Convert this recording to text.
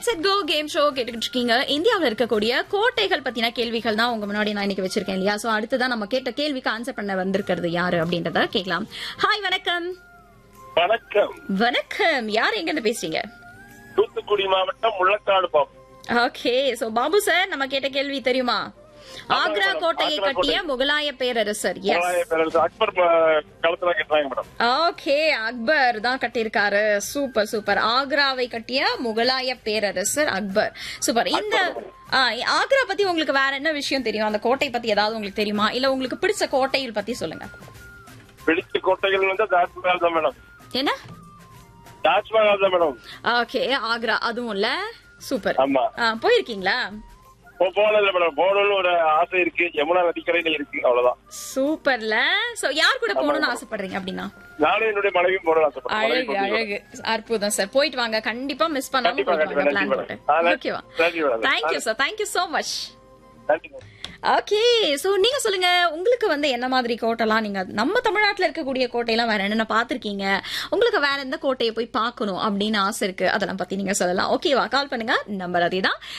Get set go game show கேட்டுக்கிட்டு இருக்கீங்க இந்தியாவில் இருக்கக்கூடிய கோட்டைகள் பத்தின கேள்விகள் தான் உங்க முன்னாடி நான் இன்னைக்கு வச்சிருக்கேன் இல்லையா சோ அடுத்ததான் நம்ம கேட்ட கேள்விக்கு ஆன்சர் பண்ண வந்திருக்கிறது யாரு அப்படின்றத கேட்கலாம் ஹாய் வணக்கம் வணக்கம் வணக்கம் யார் எங்க இருந்து பேசுறீங்க தூத்துக்குடி மாவட்டம் Mullakkadu Babu okay so Babu sir நம்ம கேட்ட கேள்வி தெரியுமா ஆக்ரா மேடம். கோட்டையை ஆக்ரா கட்டிய கோட்டை. முகலாய பேரரசர் எஸ் முகலாய பேரரசு அக்பர் ப- காலத்துல கேட்டாங்க மேடம் ஓகே அக்பர் தான் கட்டியிருக்காரு சூப்பர் சூப்பர் ஆக்ராவை கட்டிய முகலாய பேரரசர் அக்பர் சூப்பர் இந்த ஆ, ஆக்ரா பத்தி உங்களுக்கு வேற என்ன விஷயம் தெரியும் அந்த கோட்டை பத்தி ஏதாவது உங்களுக்கு தெரியுமா இல்ல உங்களுக்கு பிடிச்ச கோட்டைகள் பத்தி சொல்லுங்க பிடிச்ச கோட்டைகள் வந்து தாஜ்மஹால் தான் மேடம் என்ன தாஜ்மஹால் தான் மேடம் ஓகே ஆக்ரா அதுவும் இல்ல சூப்பர் ஆமா ஆ, போயிருக்கீங்களா போ- போனதில்ல மேடம் போகணும்னு ஒரு ஆசை இருக்கு யமுனா நதிக்கரையில இருக்கு அவ்வளவுதான் சூப்பர்ல சோ யார் கூட போகணும்னு ஆசைப்படுறீங்க அப்படின்னா நானும் என்னுடைய மனைவியும் போகணும் ஆசைப்படுறேன் மனைவி அழகு கூட்டிட்டு அழகு அற்புதம் சார் போயிட்டு வாங்க கண்டிப்பா மிஸ் பண்ணாம கண்டிப்பா, போயிட்டு வாங்க கண்டிப்பா, பிளான் நன்றி போட்டு மேடம். ஆ, ஓகேவா நன்றி madam. Thank you sir thank you so much நன்றி மேடம். ஓகே சோ நீங்க சொல்லுங்க உங்களுக்கு வந்து என்ன மாதிரி கோட்டைலாம் நீங்க நம்ம தமிழ்நாட்டுல இருக்கக்கூடிய கோட்டையெல்லாம் வேற என்னென்ன பாத்திருக்கீங்க உங்களுக்கு வேற எந்த கோட்டையை போய் பார்க்கணும் அப்படின்னு ஆசை இருக்கு அதெல்லாம் பத்தி நீங்க சொல்லலாம் ஓகேவா கால் பண்ணுங்க நம்பர் அதே தான்